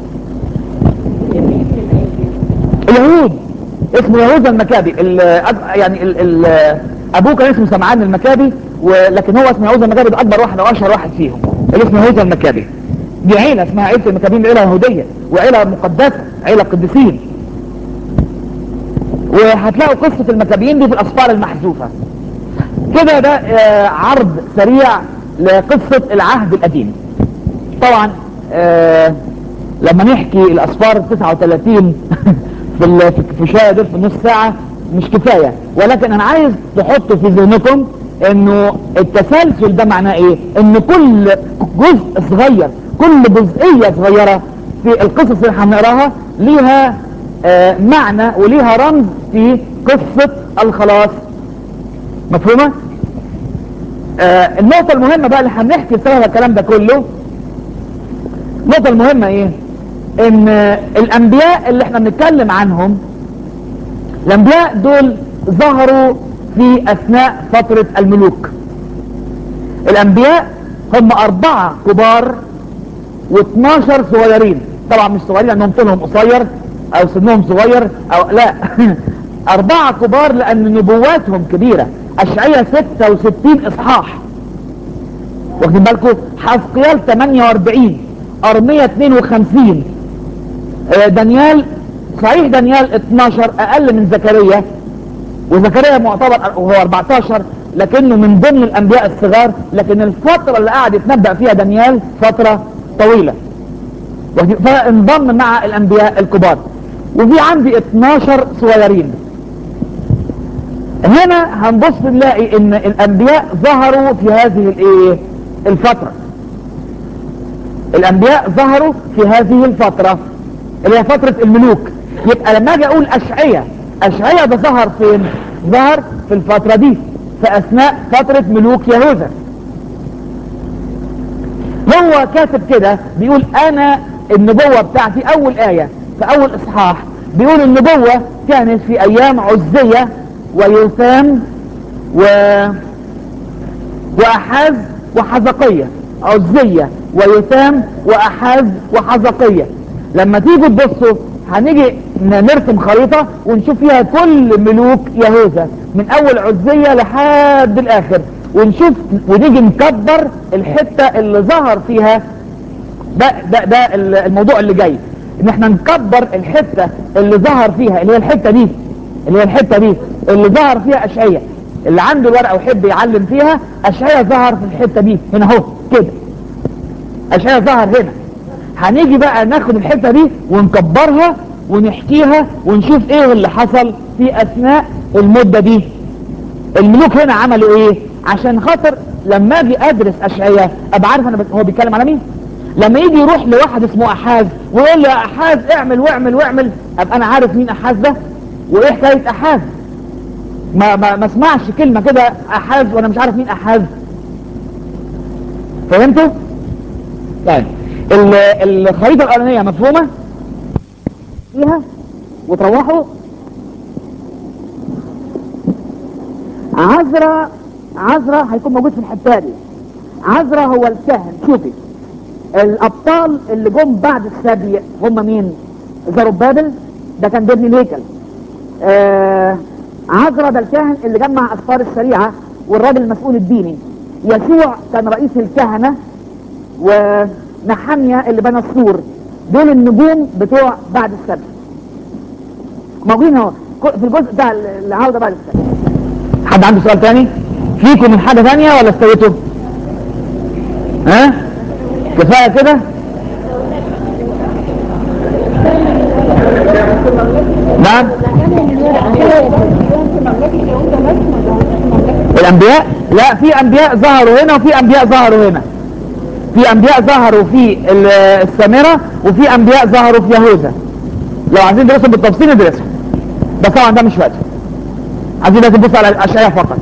اليهود اسمه يهوذا المكابي ال- أب- يعني ال ال ابوه كان اسمه سمعان المكابي ولكن هو اسمه يهوذا المكابي ده اكبر واحد او اشهر واحد فيهم اللي اسمه يهوذا المكابي دي عيلة اسمها عيلة المكابين عيلة يهودية وعيلة مقدسة عيلة قديسين وهتلاقوا قصة المكابيين دي في الاسفار المحذوفة كده ده آه، عرض سريع لقصة العهد القديم طبعا آه لما نحكي الاسفار 39 في ال- في- في شويه دول في نص ساعه مش كفايه ولكن انا عايز تحطوا في ذهنكم انه التسلسل ده معناه ايه ان كل جزء صغير كل جزئيه صغيره في القصص اللي هنقراها ليها آه معنى وليها رمز في قصه الخلاص مفهومه آه النقطه المهمه بقى اللي هنحكي بسبب الكلام ده كله النقطة المهمة ايه ان الانبياء اللي احنا بنتكلم عنهم الانبياء دول ظهروا في اثناء فترة الملوك الانبياء هم اربعة كبار و12 صغيرين طبعا مش صغيرين لانهم طولهم قصير او سنهم صغير او لا اربعة كبار لان نبواتهم كبيرة اشعية 66 اصحاح واخدين بالكم حسقيال 48 ارمية 52 آه، دانيال صحيح دانيال 12 اقل من زكريا وزكريا معتبر هو 14 لكنه من ضمن الانبياء الصغار لكن الفترة اللي قاعد يتنبأ فيها دانيال فترة طويلة واخدين- فانضم مع الانبياء الكبار وفي عندي 12 صغيرين هنا هنبص نلاقي ان الانبياء ظهروا في هذه الايه الفترة الانبياء ظهروا في هذه الفترة اللي هي فترة الملوك يبقى لما اجي اقول اشعية اشعية ده ظهر فين ظهر في الفترة دي في اثناء فترة ملوك يهوذا هو كاتب كده بيقول انا النبوة بتاعتي اول اية في اول اصحاح بيقول النبوة كانت في ايام عزية ويوثام و واحاز وحزقية عزية ويثام واحاز وحزقية لما تيجوا تبصوا هنيجي ن- نرسم خريطة ونشوف فيها كل ملوك يهوذا من اول عزية لحد الاخر ونشوف ونيجي نكبر الحتة اللي ظهر فيها ده ده ده ال- الموضوع اللي جاي ان احنا نكبر الحتة اللي ظهر فيها اللي هي الحتة دي اللي هي الحتة دي اللي ظهر فيها اشعية اللي عنده الورقة ويحب يعلم فيها اشعية ظهر في الحتة دي هنا اهو كده اشعية ظهر هنا هنيجي بقى ناخد الحتة دي ونكبرها ونحكيها ونشوف ايه اللي حصل في اثناء المدة دي الملوك هنا عملوا ايه عشان خاطر لما اجي ادرس اشعياء ابقى عارف انا بت- هو بيتكلم على مين لما يجي يروح لواحد اسمه احاز ويقول لي يا احاز اعمل واعمل واعمل ابقى انا عارف مين احاز ده وايه حكايه احاز ما ما ما اسمعش كلمه كده احاز وانا مش عارف مين احاز فهمتوا طيب ال- الخريطه الاولانيه مفهومه فيها وتروحوا عزرا عزرا هيكون موجود في الحته دي عزرا هو الكاهن شوفي الابطال اللي جم بعد السبي هم مين زربابل ده كان بيبني الهيكل آه عزرا ده الكاهن اللي جمع اسفار الشريعه والراجل المسؤول الديني يسوع كان رئيس الكهنه ونحمية اللي بنى السور دول النجوم بتوع بعد السبت موجودين اهو في الجزء بتاع العودة بعد السبت حد عنده سؤال تاني فيكم من حاجة تانية ولا استويتوا ها كفاية كده نعم الانبياء لا في انبياء ظهروا هنا وفي انبياء ظهروا هنا في انبياء ظهروا في ال- السامرة وفي انبياء ظهروا في يهوذا لو عايزين ندرسهم بالتفصيل ندرسهم بس طبعا ده مش وقته عايزين لازم نبص على الاشعياء فقط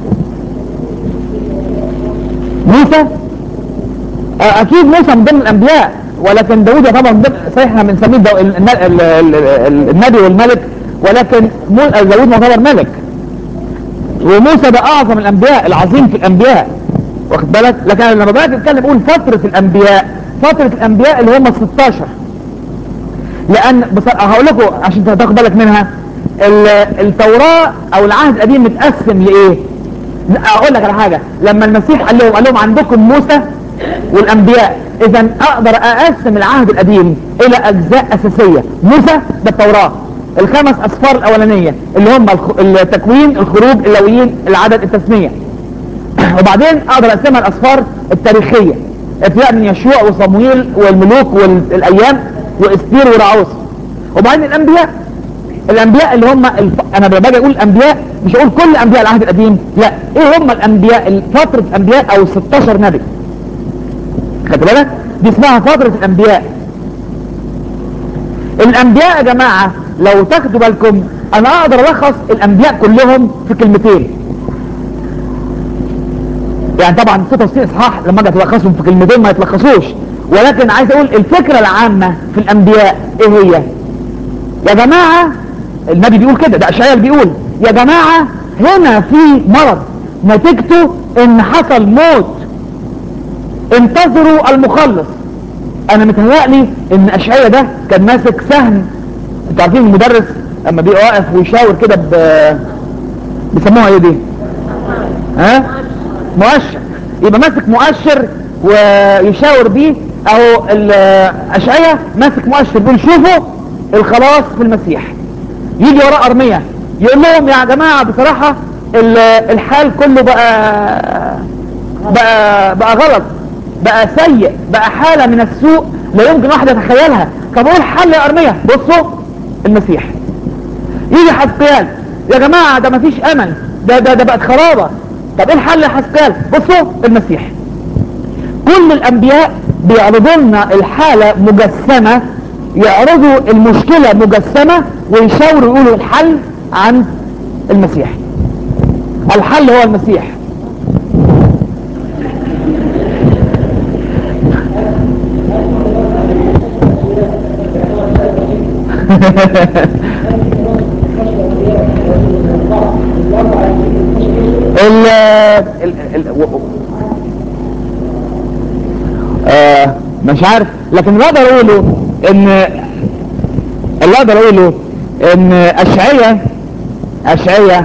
موسى آه، اكيد موسى من ضمن الانبياء ولكن داود طبعا من ضمن صحيح احنا بنسميه داو- ال- الن- ال- ال- ال- النبي والملك ولكن مو- داود معتبر ملك وموسى ده اعظم الانبياء العظيم في الانبياء واخد بالك لكن أنا لما باجي اتكلم اقول فترة الانبياء فترة الانبياء اللي هم 16 لان بصراحة هقول لكم عشان تاخد بالك منها ال- التوراة او العهد القديم متقسم لايه لا، اقول لك على حاجة لما المسيح قال لهم قال لهم عندكم موسى والانبياء اذا اقدر اقسم العهد القديم الى اجزاء اساسية موسى ده التوراة الخمس اسفار الاولانية اللي هم الخ- التكوين الخروج اللاويين العدد التثنية وبعدين اقدر اقسمها الاسفار التاريخية ابتداء من يشوع وصمويل والملوك والايام واستير ورعوس وبعدين الانبياء الانبياء اللي هم الف... انا لما باجي اقول الانبياء مش اقول كل انبياء العهد القديم لا ايه هم الانبياء فترة الانبياء او 16 نبي خدت بالك دي اسمها فترة الانبياء الانبياء يا جماعة لو تاخدوا بالكم انا اقدر الخص الانبياء كلهم في كلمتين يعني طبعا 66 اصحاح لما اجي تلخصهم في كلمتين ما يتلخصوش ولكن عايز اقول الفكرة العامة في الانبياء ايه هي يا جماعة النبي بيقول كده ده اشعياء اللي بيقول يا جماعة هنا في مرض نتيجته ان حصل موت انتظروا المخلص انا متهيألي ان اشعياء ده كان ماسك سهم انتوا عارفين المدرس لما بيبقى واقف ويشاور كده ب بيسموها ايه دي ها مؤشر يبقى ماسك مؤشر ويشاور بيه اهو الاشعياء ماسك مؤشر بيقول شوفوا الخلاص في المسيح يجي وراه ارمية يقول لهم يا جماعة بصراحة ال- الحال كله بقى بقى بقى غلط بقى سيء بقى حالة من السوء لا يمكن واحد يتخيلها طب ايه الحل يا ارمية بصوا المسيح يجي حسقيال يا جماعة ده مفيش امل ده ده ده بقت خرابة طب ايه الحل يا حسقيال بصوا المسيح كل الانبياء بيعرضوا لنا الحالة مجسمة يعرضوا المشكلة مجسمة ويشاوروا يقولوا الحل عن المسيح الحل هو المسيح ال ال ال و- آه مش عارف لكن اللي اقدر اقوله ان اللي اقدر اقوله ان اشعية اشعية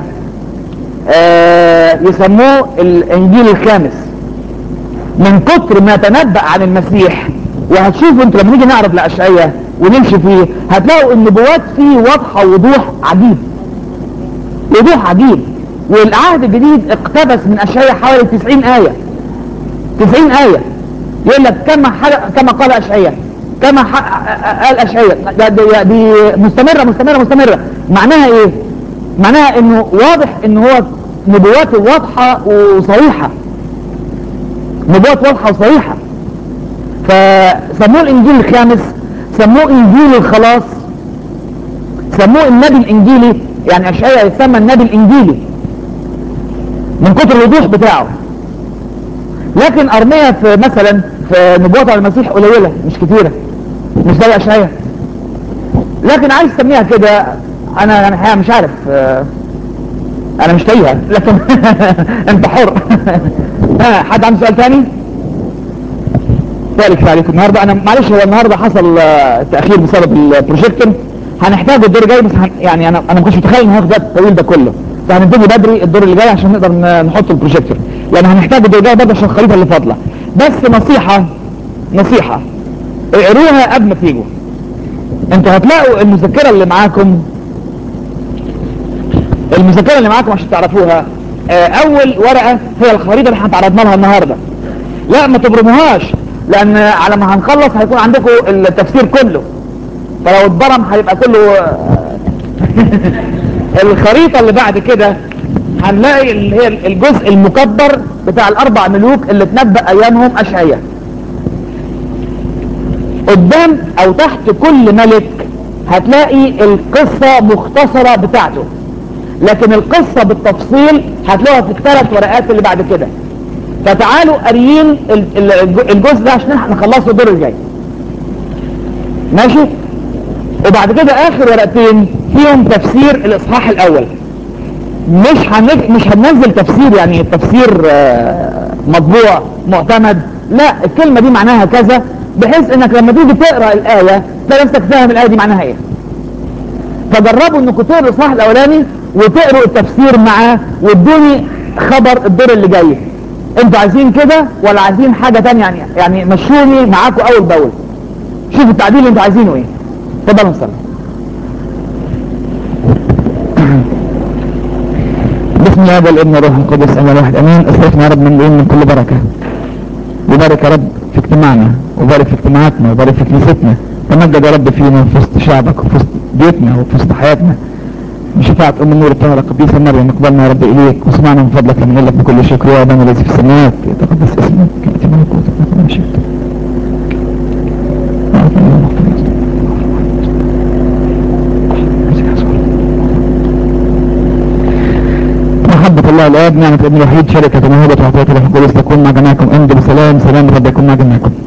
آه يسموه الانجيل الخامس من كتر ما تنبأ عن المسيح وهتشوفوا انتوا لما نيجي نعرف لاشعية ونمشي فيه هتلاقوا النبوات فيه واضحة وضوح عجيب وضوح عجيب والعهد الجديد اقتبس من اشعية حوالي 90 آية 90 آية يقول لك كما حل... كما قال اشعياء كما ح... قال اشعياء ده- ده- دي مستمرة مستمرة مستمرة معناها ايه معناها انه واضح ان هو نبوات واضحة وصريحة نبوات واضحة وصريحة فسموه الانجيل الخامس سموه انجيل الخلاص سموه النبي الانجيلي يعني اشعياء يسمى النبي الانجيلي من كتر الوضوح بتاعه لكن ارمية في مثلا في نبوات على المسيح قليلة مش كتيرة مش زي اشعياء لكن عايز تسميها كده انا انا الحقيقة مش عارف آه، انا مش تايهة لكن انت حر ها حد عنده سؤال تاني ذلك فعليكم النهاردة انا معلش هو النهاردة حصل آه، تأخير بسبب البروجيكتور هنحتاجه الدور الجاي بس هن... يعني انا انا ما كنتش متخيل ان هياخد وقت طويل ده كله فهنبتدي بدري الدور اللي جاي عشان نقدر ن- نحط البروجيكتور لان هنحتاج الدور الجاي برضه عشان الخريطه اللي فاضله بس نصيحه نصيحه اقروها قبل ما تيجوا انتوا هتلاقوا المذكره اللي معاكم المذكره اللي معاكم عشان تعرفوها آه، اول ورقه هي الخريطه اللي احنا تعرضنا لها النهارده لا ما تبرموهاش لان على ما هنخلص هيكون عندكم التفسير كله فلو اتبرم هيبقى كله آه، الخريطة اللي بعد كده هنلاقي اللي هي الجزء المكبر بتاع الاربع ملوك اللي تنبأ ايامهم اشعياء قدام او تحت كل ملك هتلاقي القصة مختصرة بتاعته لكن القصة بالتفصيل هتلاقوها في الثلاث ورقات اللي بعد كده فتعالوا قاريين ال- ال- الجزء ده عشان نلحق نخلصه الدور الجاي ماشي وبعد كده اخر ورقتين فيهم تفسير الاصحاح الاول مش هنج... مش هننزل تفسير يعني تفسير آه، مطبوع معتمد لا الكلمة دي معناها كذا بحيث انك لما تيجي تقرأ الآية تلاقي نفسك فاهم الآية دي معناها ايه فجربوا انكم تقروا الاصحاح الاولاني وتقروا التفسير معاه وادوني خبر الدور اللي جاي انتوا عايزين كده ولا عايزين حاجة تانية يعني يعني مشوني معاكم اول باول شوفوا التعديل اللي انتوا عايزينه ايه اتفضلوا نصلي بسم الله والابن والروح القدس انا واحد امين استغفر يا رب من دين من كل بركه وبارك يا رب في اجتماعنا وبارك في اجتماعاتنا وبارك في كنيستنا تمجد يا رب فينا وفي وسط شعبك وفي وسط بيوتنا وفي وسط حياتنا بشفاعة أم النور الطاهرة قديسة مريم اقبلنا يا رب إليك واسمعنا من فضلك من لك بكل شكر يا أبانا الذي في السماوات يتقدس اسمك يأتي ملكوتك ويكن مشيئتك محبة الله الآب نعمة الابن الوحيد شركة موهبة وعطية الروح القدس تكون مع جميعكم امضوا بسلام سلام رب يكون مع جميعكم